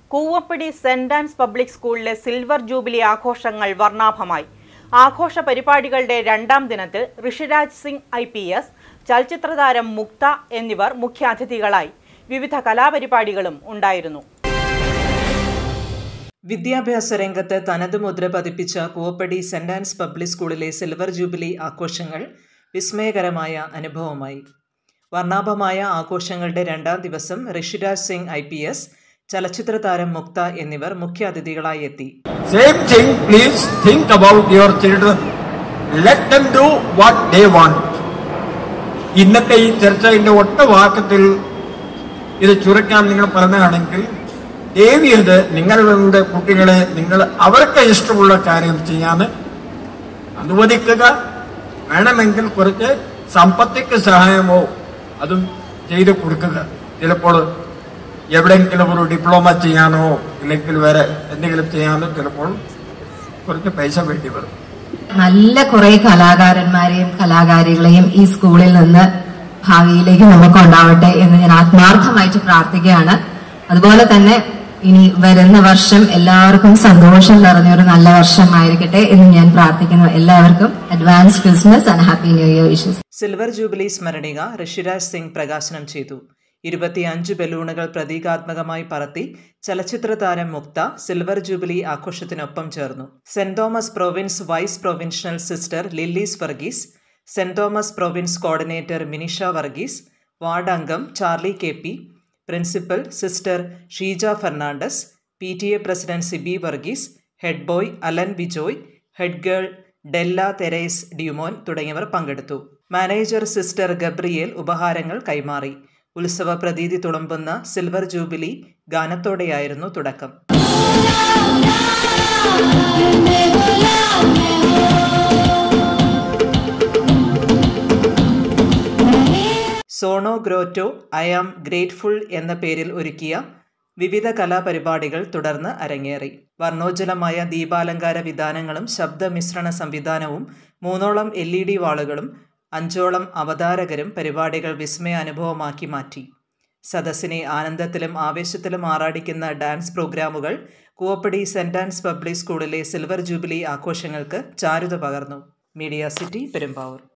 Koovappady saint Ann's public സ്കൂളിലെ silver jubilee ആഘോഷങ്ങൾ വർണ്ണാഭമായി ആഘോഷ പരിപാടികളുടെ രണ്ടാം ദിനത്തിൽ Rishiraj Singh I P S ചലച്ചിത്രതാരം മുക്ത എന്നിവർ മുഖ്യാതിഥികളായി വിവിധ കലാപരിപാടികളും ഉണ്ടായിരുന്നു വിദ്യാഭ്യാസ രംഗത്ത് തനത് മുദ്ര പതിപ്പിച്ച കൂവപ്പടി സെന്റ് ആൻസ് പബ്ലിക് സ്കൂളിലെ സിൽവർ ജൂബിലി ആഘോഷങ്ങൾ വിസ്മയകരമായ അനുഭവമായി വർണ്ണാഭമായ ആഘോഷങ്ങളുടെ രണ്ടാം ദിവസം Rishiraj Singh I P S ചലച്ചിത്ര താരം മുക്ത എന്നിവർ മുഖ്യാതിഥികളായി എത്തി Same thing, please think about your children. Let them do what they want. ഇന്നത്തെ ഈ ചർച്ചയുടെ ഒറ്റ വാക്കത്തിൽ ഇത് ചുരുക്കാൻ നിങ്ങൾ പറഞ്ഞതാണെങ്കിൽ ദേവിയത് നിങ്ങളുടെ കുട്ടികളെ നിങ്ങൾ അവർക്ക് ഇഷ്ടമുള്ള കാര്യം ചെയ്യാൻ അനുവദിക്കുക വേണമെങ്കിൽ കുറച്ച് സാമ്പത്തിക സഹായമോ അതും ചെയ്തു കൊടുക്കുക ചിലപ്പോൾ എവിടെയെങ്കിലും ഒരു ഡിപ്ലോമ ചെയ്യാനോ ഇല്ലെങ്കിൽ വേറെ എന്തെങ്കിലും ചെയ്യാനോ ചിലപ്പോൾ കുറച്ച് പൈസ വേണ്ടി വരും നല്ല കുറെ കലാകാരന്മാരെയും കലാകാരികളെയും ഈ സ്കൂളിൽ നിന്ന് ഭാവിയിലേക്ക് നമുക്ക് ഉണ്ടാവട്ടെ എന്ന് ഞാൻ ആത്മാർത്ഥമായിട്ട് പ്രാർത്ഥിക്കുകയാണ് അതുപോലെ തന്നെ ഇനി വരുന്ന വർഷം എല്ലാവർക്കും സന്തോഷം നിറഞ്ഞ ഒരു നല്ല വർഷമായിരിക്കട്ടെ എന്ന് ഞാൻ പ്രാർത്ഥിക്കുന്നു എല്ലാവർക്കും advance Christmas and happy new year wishes silver jubilee സ്മരണിക ഋഷിരാജ് സിംഗ് പ്രകാശനം ചെയ്തു ഇരുപത്തിയഞ്ച് ബലൂണുകൾ പ്രതീകാത്മകമായി പറത്തി ചലച്ചിത്ര താരം മുക്ത സിൽവർ ജൂബിലി ആഘോഷത്തിനൊപ്പം ചേർന്നു Saint Thomas province vice provincial sister Lillies Varghese Saint Thomas province coordinator Minisha Varghese ward അംഗം Charlie K P principal sister Sheeja Fernandez P T A president Siby Varghese head boy Alan Bijoy head girl Della Theres Dumon തുടങ്ങിയവർ പങ്കെടുത്തു manager sister Gabriel ഉപഹാരങ്ങൾ കൈമാറി ഉത്സവ പ്രതീതി തുളുമ്പുന്ന silver jubilee ഗാനത്തോടെയായിരുന്നു തുടക്കം സോണോ ഗ്രോറ്റോ I am grateful എന്ന പേരിൽ ഒരുക്കിയ വിവിധ കലാപരിപാടികൾ തുടർന്ന് അരങ്ങേറി വർണ്ണോജ്വലമായ ദീപാലങ്കാര വിധാനങ്ങളും ശബ്ദമിശ്രണ സംവിധാനവും മൂന്നോളം എൽ ഇ ഡി വാളുകളും അഞ്ചോളം അവതാരകരും പരിപാടികൾ വിസ്മയ അനുഭവമാക്കി മാറ്റി സദസ്സിനെ ആനന്ദത്തിലും ആവേശത്തിലും ആറാടിക്കുന്ന ഡാൻസ് പ്രോഗ്രാമുകൾ കൂവപ്പടി സെന്റ് ആൻസ് പബ്ലിക് സ്കൂളിലെ സിൽവർ ജൂബിലി ആഘോഷങ്ങൾക്ക് ചാരുത പകർന്നു മീഡിയ സിറ്റി പെരുമ്പാവൂർ